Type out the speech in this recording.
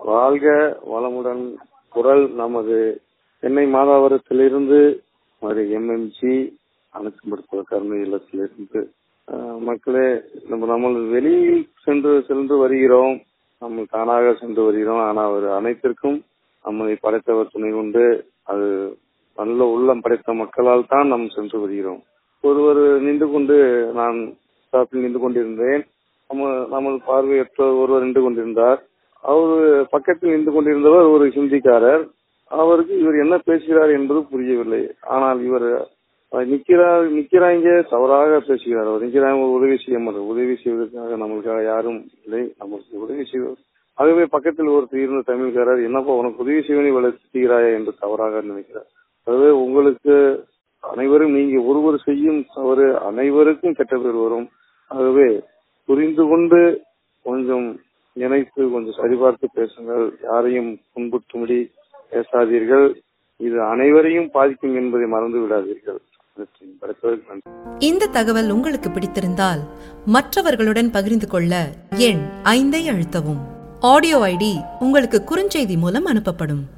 வாழ்க வளமுடன் குரல் நமது சென்னை மாதாவரத்திலிருந்து மறு எம்எம்ஜி அனைத்து மருத்துவ கருணை இல்லத்திலிருந்து அஹ், மக்களே நம்ம நம்ம வெளியில் சென்று சென்று வருகிறோம் நம்ம தானாக சென்று வருகிறோம் ஆனா அவர் அனைத்திற்கும் நம்மை படைத்தவர் துணை கொண்டு அது நல்ல உள்ளம் படைத்த மக்களால் தான் நாம் சென்று வருகிறோம் ஒருவர் நின்று கொண்டு நான் ஸ்டாப்பில் நின்று கொண்டிருந்தேன் நம்ம நமது பார்வையற்ற ஒருவர் நின்று கொண்டிருந்தார் அவர் பக்கத்தில் நின்று கொண்டிருந்தவர் ஒரு ஹிந்திக்காரர் அவருக்கு இவர் என்ன பேசுகிறார் என்பது புரியவில்லை ஆனால் இவர் அஹ், நிக்கிறார் நிக்கிறாங்க தவறாக பேசுகிறார் அவர் நிக்கிறாங்க உதவி செய்ய மாட்டார் உதவி செய்வதற்காக நம்மளுக்காக யாரும் இல்லை நமக்கு உதவி செய்வது ஆகவே பக்கத்தில் ஒருத்தர் இருந்த தமிழ்காரர் என்னப்பா உனக்கு உதவி செய்வனை வளர்த்துகிறாயா என்று தவறாக நினைக்கிறார் ஆகவே உங்களுக்கு அனைவரும் நீங்க ஒருவர் செய்யும் தவறு அனைவருக்கும் கெட்ட பேர் வரும் ஆகவே புரிந்து கொண்டு கொஞ்சம் நினைத்து கொஞ்சம் சரிபார்த்து பேசுங்கள் யாரையும் புண்புற்றும்படி பேசாதீர்கள் இது அனைவரையும் பாதிக்கும் என்பதை மறந்து விடாதீர்கள் படைத்தவருக்கு நன்றி இந்த தகவல் உங்களுக்கு பிடித்திருந்தால் மற்றவர்களுடன் பகிர்ந்து கொள்ள எண் ஐந்தை அழுத்தவும் ஆடியோ ஐடி உங்களுக்கு குறுஞ்செய்தி மூலம் அனுப்பப்படும்